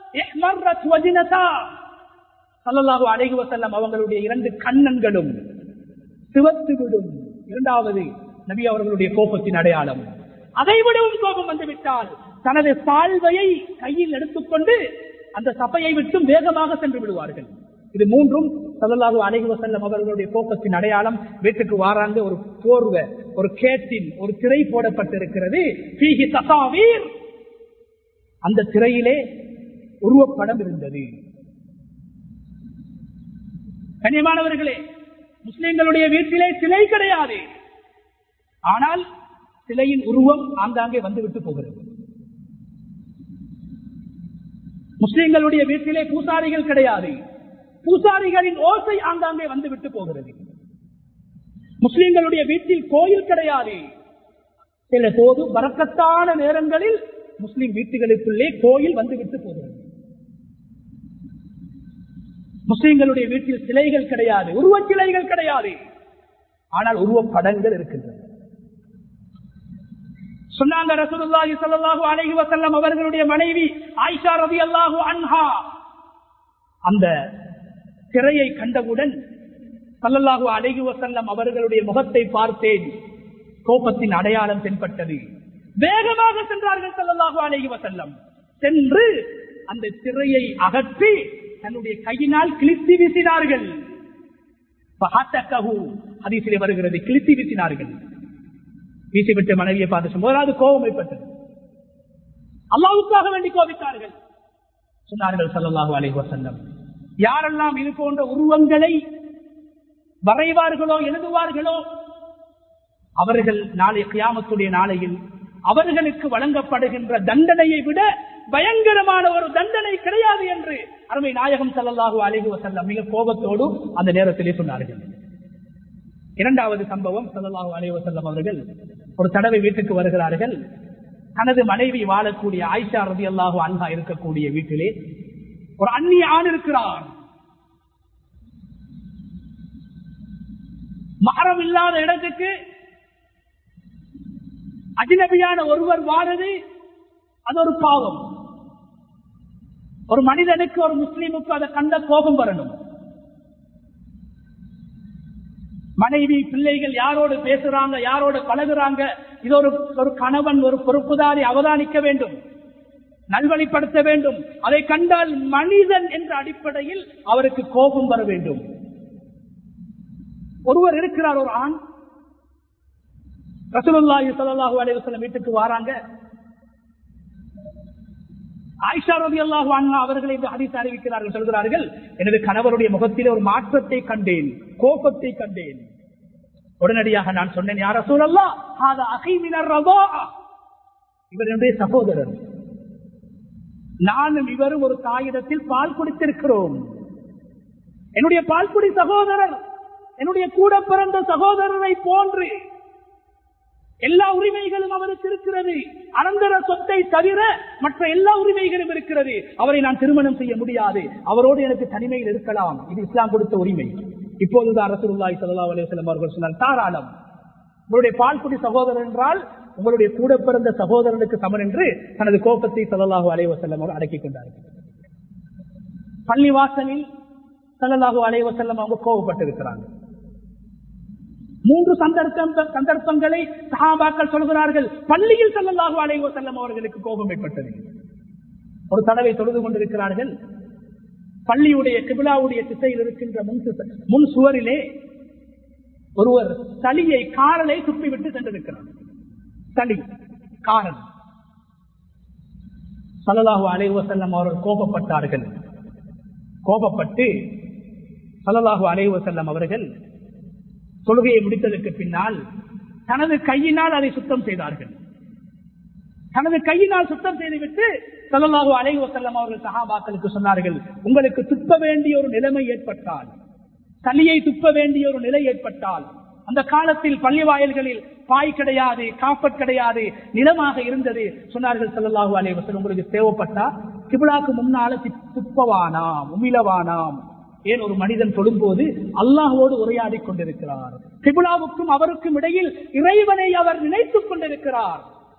சல்லல்லாஹு அலைஹி வசல்லம் அவங்களுடைய இரண்டு கண்ணன்களும் சிவத்து விடும் இரண்டாவது நபி அவர்களுடைய கோபத்தின் அடையாளம் அதை விடவும் கோபம் வந்து விட்டால் தனது சால்வையை கையில் எடுத்துக்கொண்டு அந்த சபையை விட்டு வேகமாக சென்று விடுவார்கள் இது மூன்றும் சல்லல்லாஹு அலைஹி வசல்லம் அவர்களுடைய கோபத்தின் அடையாளம் வீட்டுக்கு வாராங்க ஒரு போர்வை ஒரு கேட்டின் ஒரு திரை போடப்பட்டிருக்கிறது அந்த திரையிலே உருவப்படம் இருந்தது கண்ணியமானவர்களே முஸ்லிம்களுடைய வீட்டிலே சிலை கிடையாது ஆனால் சிலையின் உருவம் ஆங்காங்கே வந்துவிட்டு போகிறது முஸ்லிம்களுடைய வீட்டிலே பூசாரிகள் கிடையாது பூசாரிகளின் ஓசை ஆங்காங்கே வந்துவிட்டு போகிறது முஸ்லிம்களுடைய வீட்டில் கோயில் கிடையாது சில போது வரக்கத்தான நேரங்களில் முஸ்லிம் வீட்டுகளுக்குள்ளே கோயில் வந்துவிட்டு போகிறது முஸ்லிம்களுடைய வீட்டில் சிலைகள் கிடையாது உருவ சிலைகள் கிடையாது ஆனால் உருவப்படங்கள் இருக்கின்றன சொன்னாங்க ரசூலுல்லாஹி ஸல்லல்லாஹு அலைஹி வஸல்லம் அவர்களுடைய மனைவி ஆயிஷா ரலியல்லாஹு அன்ஹா அந்த திரையை கண்டவுடன் ஸல்லல்லாஹு அலைஹி வஸல்லம் அவர்களுடைய முகத்தை பார்த்தேன் கோபத்தின் அடையாளம் தென்பட்டது வேகமாக சென்றார்கள் ஸல்லல்லாஹு அலைஹி வஸல்லம் சென்று அந்த திரையை அகற்றி தன்னுடைய கையினால் கிழித்து வீசினார்கள் ஹதீசிலே வருகிறது கிழித்து வீசினார்கள் வீசிவிட்டு மனைவியை பார்த்து முதலாவது கோபம் ஏற்பட்டது அல்லாவுக்காக வேண்டி கோபித்தார்கள் சொன்னார்கள் சல்லாஹூ அலைஹி வசல்லம் யாரெல்லாம் இது போன்ற உருவங்களை வரைவார்களோ எழுதுவார்களோ அவர்கள் நாளை கியாமத்துடைய நாளையில் அவர்களுக்கு வழங்கப்படுகின்ற தண்டனையை விட பயங்கரமான ஒரு தண்டனை கிடையாது என்று அருமை நாயகம் சல்லல்லாஹு அலைஹி வஸல்லம் மிக கோபத்தோடு அந்த நேரத்திலே சொன்னார்கள் இரண்டாவது சம்பவம் சல்லல்லாஹு அலைஹி வஸல்லம் அவர்கள் ஒரு தடவை வீட்டுக்கு வருகிறார்கள் தனது மனைவி வாழக்கூடிய ஆயிஷா ரதி அல்லாஹு அன்ஹா இருக்கக்கூடிய வீட்டிலே ஒரு அந்நிய ஆண் இருக்கிறான் மகரம் இல்லாத இடத்துக்கு அஜினபியான ஒருவர் வாழது அது ஒரு பாவம் ஒரு மனிதனுக்கு ஒரு முஸ்லீமுக்கு அதை கண்ட கோபம் வரணும் மனைவி பிள்ளைகள் யாரோடு பேசுறாங்க யாரோடு பழகுறாங்க இது ஒரு ஒரு கணவன் ஒரு பொறுப்புதாரி அவதானிக்க வேண்டும் நல்வழிப்படுத்த வேண்டும் அதை கண்டால் மனிதன் என்ற அடிப்படையில் அவருக்கு கோபம் வர வேண்டும் ஒருவர் இருக்கிறார் ஒரு ஆண் ரசூலுல்லாஹி ஸல்லல்லாஹு அலைஹி வஸல்லம் வீட்டுக்கு வராங்க ஆயிஷா ரலியல்லாஹு அன்ஹா அவர்கள் இந்த ஹதீஸ் அறிவிக்கிறார்கள் சொல்கிறார்கள் எனது கணவருடைய முகத்திலே ஒரு மாற்றத்தை கண்டேன் கோபத்தை கண்டேன் உடனடியாக நான் சொன்னேன் யார் ரசூலல்லாஹ் ஹாதா அகீ மினர் ரதாஅ இவர் என்னுடைய சகோதரர் நானும் இவரும் ஒரு தாயிடத்தில் பால் குடித்திருக்கிறோம் என்னுடைய பால்குடி சகோதரர் என்னுடைய கூட பிறந்த சகோதரரை போன்று எல்லா உரிமைகளும் அவருக்கு இருக்கிறது அனந்தர சொத்தை தவிர மற்ற எல்லா உரிமைகளும் இருக்கிறது அவரை நான் திருமணம் செய்ய முடியாது அவரோடு எனக்கு தனிமையில் இருக்கலாம் இது இஸ்லாம் கொடுத்த உரிமை இப்போதுதான் அரசுல்லாய் சல்லா அலிஸ்லாம் அவர்கள் சொன்னால் தாராளம் உங்களுடைய பால்குடி சகோதரர் என்றால் உங்களுடைய கூட பிறந்த சகோதரனுக்கு சமன் என்று தனது கோபத்தை சல்லல்லாஹு அலைவசல்லம் அவர் அடக்கிக் கொண்டார்கள் பள்ளிவாசலில் சல்லல்லாஹு அலைவசல்லம் அவங்க கோபப்பட்டிருக்கிறாங்க மூன்று சந்தர்ப்பம் சந்தர்ப்பங்களை சஹாபாக்கள் சொல்கிறார்கள் பள்ளியில் சல்லல்லாஹு அலைவ செல்லம் அவர்களுக்கு கோபம் ஏற்பட்டது ஒரு தடவை தொழுது கொண்டிருக்கிறார்கள் பள்ளியுடைய கிபிலாவுடைய திசையில் இருக்கின்ற முன் திசை- முன் சுவரிலே ஒருவர் சளியை காரலை துப்பிவிட்டு சென்றிருக்கிறார் சளி காரல் சல்லல்லாஹு அலைவ செல்லம் அவர்கள் கோபப்பட்டார்கள் கோபப்பட்டு சல்லல்லாஹு அலைவ செல்லம் அவர்கள் தொழுகையை முடித்ததற்கு பின்னால் தனது கையினால் அதை சுத்தம் செய்தார்கள் தனது கையினால் சுத்தம் செய்துவிட்டு சல்லல்லாஹு அலைஹி வஸல்லம் அவர்கள் சஹாபாக்களுக்கு சொன்னார்கள் உங்களுக்கு துப்ப வேண்டிய ஒரு நிலைமை ஏற்பட்டால் சளியை துப்ப வேண்டிய ஒரு நிலை ஏற்பட்டால் அந்த காலத்தில் பள்ளி வாயில்களில் பாய் கிடையாது காப்பட் கிடையாது நிலமாக இருந்தது சொன்னார்கள் சல்லல்லாஹு அலைஹி வஸல்லம் உங்களுக்கு தேவைப்பட்டா கிபிலாக்கு முன்னால தி- துப்பவானாம் உமிழவானாம் ஏன் ஒரு மனிதன் தொழும்போது அல்லாஹோடு உரையாடி கொண்டிருக்கிறார் கிபிலாவுக்கும் அவருக்கும் இடையில் இறைவனை அவர் நினைத்துக் கொண்டிருக்கிறார்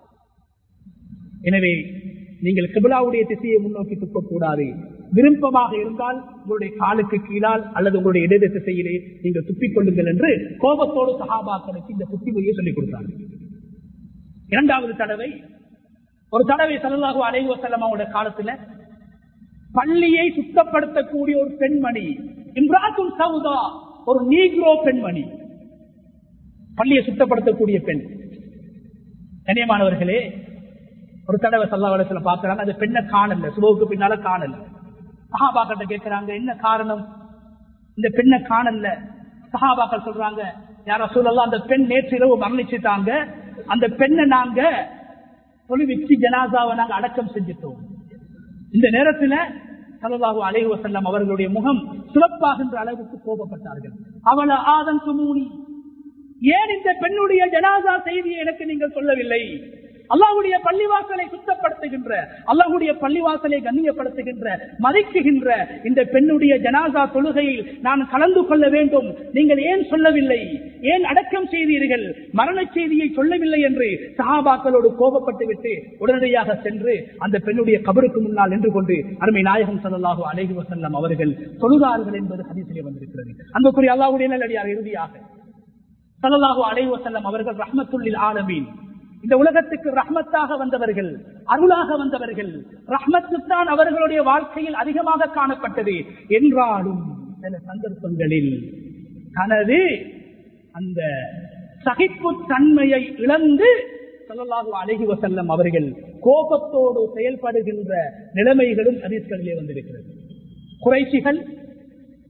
எனவே நீங்கள் கிபிலாவுடைய திசையை முன்னோக்கி துப்பக்கூடாது விருப்பமாக இருந்தால் உங்களுடைய காலுக்கு கீழால் அல்லது உங்களுடைய இடது திசையிலே நீங்கள் துப்பிக் கொள்ளுங்கள் என்று கோபத்தோடு சகாபாக்களுக்கு இந்த புத்திமொழியை சொல்லிக் கொடுத்தார்கள் இரண்டாவது தடவை ஒரு தடவை சல்லல்லாஹு அலைஹி வஸல்லம் அவங்களுடைய காலத்துல பள்ளியை சுத்தப்படுத்தக்கூடிய ஒரு பெண்மணி இம்ராத்துல் சவுதா ஒரு நீக்ரோ பெண்மணி பள்ளியை சுத்தப்படுத்தக்கூடிய பெண் கண்ணியமானவர்களே ஒரு தடவை சல்லா வளத்துல பாக்குறாங்க அந்த பெண்ணை காணல சுபவுக்கு பின்னால காணல சஹாபாக்கிட்ட கேட்கிறாங்க என்ன காரணம் இந்த பெண்ணை காணல சஹாபாக்கள் சொல்றாங்க யார சொல்லலாம் அந்த பெண் நேற்று இரவு மரணிச்சுட்டாங்க அந்த பெண்ணை நாங்க தொழுவிச்சு ஜனாசாவை நாங்க அடக்கம் செஞ்சிட்டோம் இந்த நேரத்துல சல்லல்லாஹு அலைஹி வஸல்லம் அவர்களுடைய முகம் சிறப்பாகின்ற அளவுக்கு கோபப்பட்டார்கள் அவள ஆதன் சுமூனி ஏன் இந்த பெண்ணுடைய ஜனாசா செய்தியை எனக்கு நீங்கள் சொல்லவில்லை அல்லாஹ்வுடைய பள்ளிவாசலை சுத்தப்படுத்துகின்ற அல்லாஹ்வுடைய பள்ளிவாசலை கண்ணியப்படுத்துகின்ற மதிக்குகின்ற இந்த பெண்ணுடைய ஜனாசா தொழுகையில் நான் கலந்து கொள்ள வேண்டும் நீங்கள் ஏன் சொல்லவில்லை ஏன் அடக்கம் செய்தீர்கள் மரண செய்தியை சொல்லவில்லை என்று சஹாபாக்களோடு கோபப்பட்டு விட்டு உடனடியாக சென்று அந்த பெண்ணுடைய கபருக்கு முன்னால் நின்று கொண்டு அருமை நாயகம் ஸல்லல்லாஹு அலைஹி வஸல்லம் அவர்கள் தொழுதார்கள் என்பது ஹதீஸிலே வந்திருக்கிறது அன்புக்குரிய அல்லாஹ்வுடைய நல்லடியார் இறுதியாக ஸல்லல்லாஹு அலைஹி வஸல்லம் அவர்கள் ரஹ்மத்துல்லில் ஆலமீன் இந்த உலகத்துக்கு ரஹ்மத்தாக வந்தவர்கள் அருளாக வந்தவர்கள் ரஹ்மத்துத்தான் அவர்களுடைய வாழ்க்கையில் அதிகமாக காணப்பட்டது என்றாலும் சில சந்தர்ப்பங்களில் தனது அந்த சகிப்பு தன்மையை இழந்து ஸல்லல்லாஹு அலைஹி வஸல்லம் அவர்கள் கோபத்தோடு செயல்படுகின்ற நிலைமைகளும் ஹதீஸ்களிலே வந்திருக்கிறது குறைசிகள்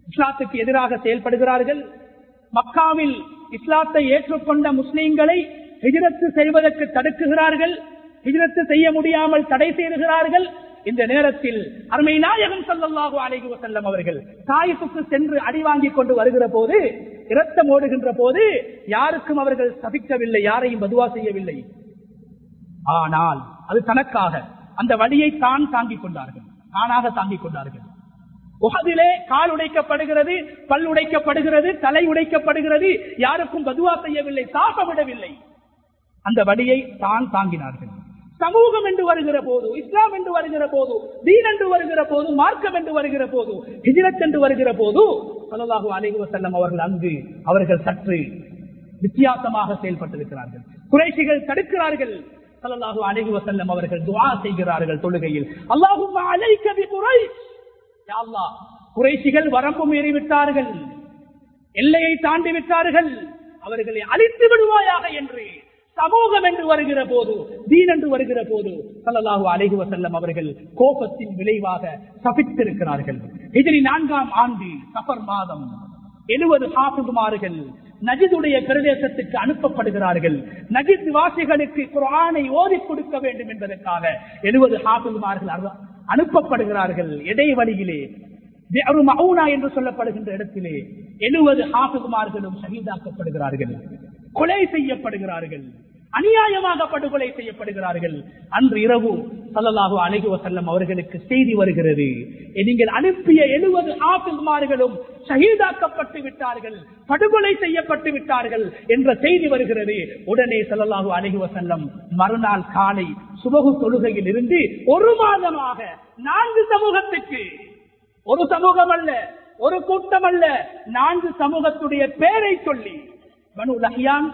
இஸ்லாத்துக்கு எதிராக செயல்படுகிறார்கள் மக்காவில் இஸ்லாத்தை ஏற்றுக்கொண்ட முஸ்லிம்களை ஹிஜரத்து செய்வதற்கு தடுக்குகிறார்கள் ஹிஜரத்து செய்ய முடியாமல் தடை செய்கிறார்கள் இந்த நேரத்தில் அருமை நாயகம் சல்லல்லாஹு அலைஹி வஸல்லம் அவர்கள் தாயிப்புக்கு சென்று அடி வாங்கிக் கொண்டு வருகிற போது இரத்தம் ஓடுகின்ற போது யாருக்கும் அவர்கள் சபிக்கவில்லை யாரையும் பதுவா செய்யவில்லை ஆனால் அது தனக்காக அந்த வழியை தான் தாங்கிக் கொண்டார்கள் தானாக தாங்கிக் கொண்டார்கள் உகதிலே கால் உடைக்கப்படுகிறது பல் உடைக்கப்படுகிறது தலை உடைக்கப்படுகிறது யாருக்கும் பதுவா செய்யவில்லை சாபமிடவில்லை அந்த வழியை தான் தாங்கினார்கள் சமூகம் என்று வருகிற போது இஸ்லாம் என்று வருகிற போது தீன் என்று வருகிற போது மார்க்கம் என்று வருகிற போது ஹிஜரத் என்று வருகிற போது சல்லாஹூ அலிஹி வசல்லம் அவர்கள் அங்கு அவர்கள் சற்று வித்தியாசமாக செயல்பட்டிருக்கிறார்கள் குறைசிகள் தடுக்கிறார்கள் சல்லாஹூ அலிஹி வசல்லம் அவர்கள் துவா செய்கிறார்கள் தொழுகையில் அல்லாஹும் அலைக்கவி குறை குறைசிகள் வரம்பு மீறிவிட்டார்கள் எல்லையை தாண்டி விட்டார்கள் அவர்களை அழித்து விடுவாயாக என்று சமூகம் என்று வருகிற போது தீன் என்று வருகிற போது சல்லல்லாஹு அலைஹி வசல்லம் அவர்கள் கோபத்தின் விளைவாக சபித்திருக்கிறார்கள் எதிரி நான்காம் ஆண்டு சஃபர் மாதம் எழுபது ஹாஃபிகுமார்கள் நஜிதுடைய பிரதேசத்துக்கு அனுப்பப்படுகிறார்கள் நஜித் வாசிகளுக்கு குரானை ஓதி கொடுக்க வேண்டும் என்பதற்காக எழுபது ஹாஃபிகுமார்கள் அனுப்பப்படுகிறார்கள் இடைவழியிலே மவுனா என்று சொல்லப்படுகின்ற இடத்திலே எழுபது ஹாஃபிகுமார்களும் சகிதாக்கப்படுகிறார்கள் கொலை செய்யப்படுகிறார்கள் அநியாயமாக படுகொலை செய்யப்படுகிறார்கள் அன்று இரவு சல்லல்லாஹு அலைஹி வசல்லம் அவர்களுக்கு செய்தி வருகிறது நீங்கள் அனுப்பிய எழுபது ஆபில்மார்களும் ஷஹீதாக்கப்பட்டு விட்டார்கள் படுகொலை செய்யப்பட்டு விட்டார்கள் என்ற செய்தி வருகிறது உடனே சல்லல்லாஹு அலைஹி வசல்லம் மறுநாள் காலை சுபகு தொழுகையில் இருந்து ஒரு மாதமாக நான்கு சமூகத்துக்கு ஒரு சமூகம் அல்ல ஒரு கூட்டம் அல்ல நான்கு சமூகத்துடைய பேரை சொல்லி பனு லஹியான்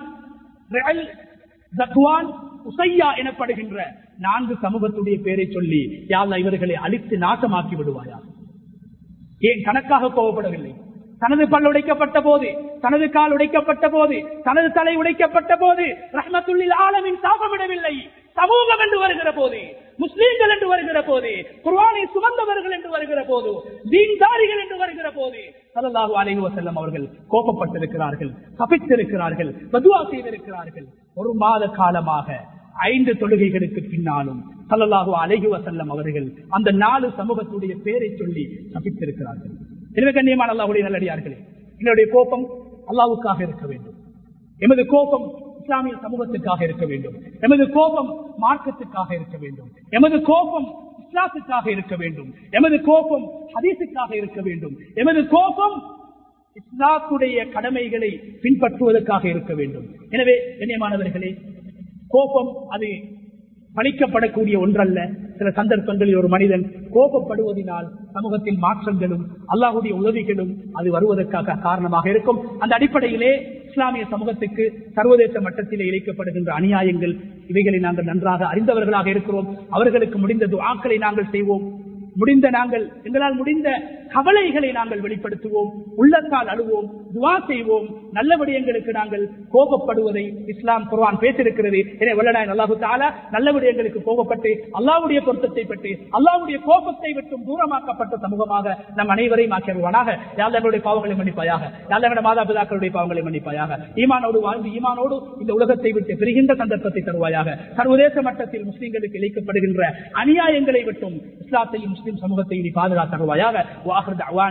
ஜக்வான் உசையா எனப்படுகின்ற நான்கு சமூகத்துடைய பேரை சொல்லி யாழ்லா இவர்களை அழித்து நாசமாக்கி விடுவாயா ஏன் கணக்காக கோவப்படவில்லை தனது பல் உடைக்கப்பட்ட போது தனது கால் உடைக்கப்பட்ட போது தனது தலை உடைக்கப்பட்ட போது ரஹமத்துள்ளில் ஆலமின் சாபமிடவில்லை சமூகம் என்று வருகிற போது முஸ்லீம்கள் என்று வருகிற போது குர்வானை சுமந்தவர்கள் என்று வருகிற போது தீன்தாரிகள் என்று வருகிற போது சல்லாஹூ அலைஹி வசல்லம் அவர்கள் கோபப்பட்டிருக்கிறார்கள் தப்பித்திருக்கிறார்கள் பதுவா செய்திருக்கிறார்கள் ஒரு மாத காலமாக ஐந்து தொழுகைகளுக்கு பின்னாலும் சல்லல்லாஹூ அலைஹி வசல்லம் அவர்கள் அந்த நாலு சமூகத்துடைய பேரை சொல்லி தப்பித்திருக்கிறார்கள் எனவே கண்ணியமான அல்லாஹுடைய நல்லடியார்களே என்னுடைய கோபம் அல்லாவுக்காக இருக்க வேண்டும் எமது கோபம் இஸ்லாமிய சமூகத்துக்காக இருக்க வேண்டும் எமது கோபம் மார்க்கத்துக்காக இருக்க வேண்டும் எமது கோபம் இஸ்லாத்துக்காக இருக்க வேண்டும் எமது கோபம் ஹதீஸுக்காக இருக்க வேண்டும் எமது கோபம் இஸ்லாத்துடைய கடமைகளை பின்பற்றுவதற்காக இருக்க வேண்டும் எனவே கண்ணியமானவர்களே கோபம் அது பணிக்கப்படக்கூடிய ஒன்றல்ல சில சந்தர்ப்பங்களில் ஒரு மனிதன் கோபப்படுவதனால் சமூகத்தில் மாற்றங்களும் அல்லாஹுடைய உதவிகளும் அது வருவதற்காக காரணமாக இருக்கும் அந்த அடிப்படையிலே இஸ்லாமிய சமூகத்துக்கு சர்வதேச மட்டத்தில் இழைக்கப்படுகின்ற அநியாயங்கள் இவைகளை நாங்கள் நன்றாக அறிந்தவர்களாக இருக்கிறோம் அவர்களுக்கு முடிந்த துவாக்களை நாங்கள் செய்வோம் முடிந்த நாங்கள் எங்களால் முடிந்த கவலைகளை நாங்கள் வெளிப்படுத்துவோம் உள்ளத்தால் அழுவோம் துவா செய்வோம் நல்ல விடயங்களுக்கு நாங்கள் கோபப்படுவதை இஸ்லாம் குர்வான் பேசிருக்கிறது எனவே வல்லடாய் அல்லாஹு தாலா நல்ல விடயங்களுக்கு கோபப்பட்டு அல்லாவுடைய பொருத்தத்தை பற்றி அல்லாவுடைய கோபத்தை விட்டும் தூரமாக்கப்பட்ட சமூகமாக நம் அனைவரையும் ஆக்கியவனாக யாழ்களுடைய பாவங்களை மன்னிப்பாயாக யாழ்களோட மாதா பிதாக்களுடைய பாவங்களை மன்னிப்பாயாக ஈமானோடு வாழ்ந்து ஈமானோடு இந்த உலகத்தை விட்டு பெறுகின்ற சந்தர்ப்பத்தை தருவாயாக சர்வதேச மட்டத்தில் முஸ்லீம்களுக்கு இழைக்கப்படுகின்ற அநியாயங்களை விட்டும் இஸ்லாத்தையும் முஸ்லிம் சமூகத்தை நீ பாதுகாத்தருவாயாக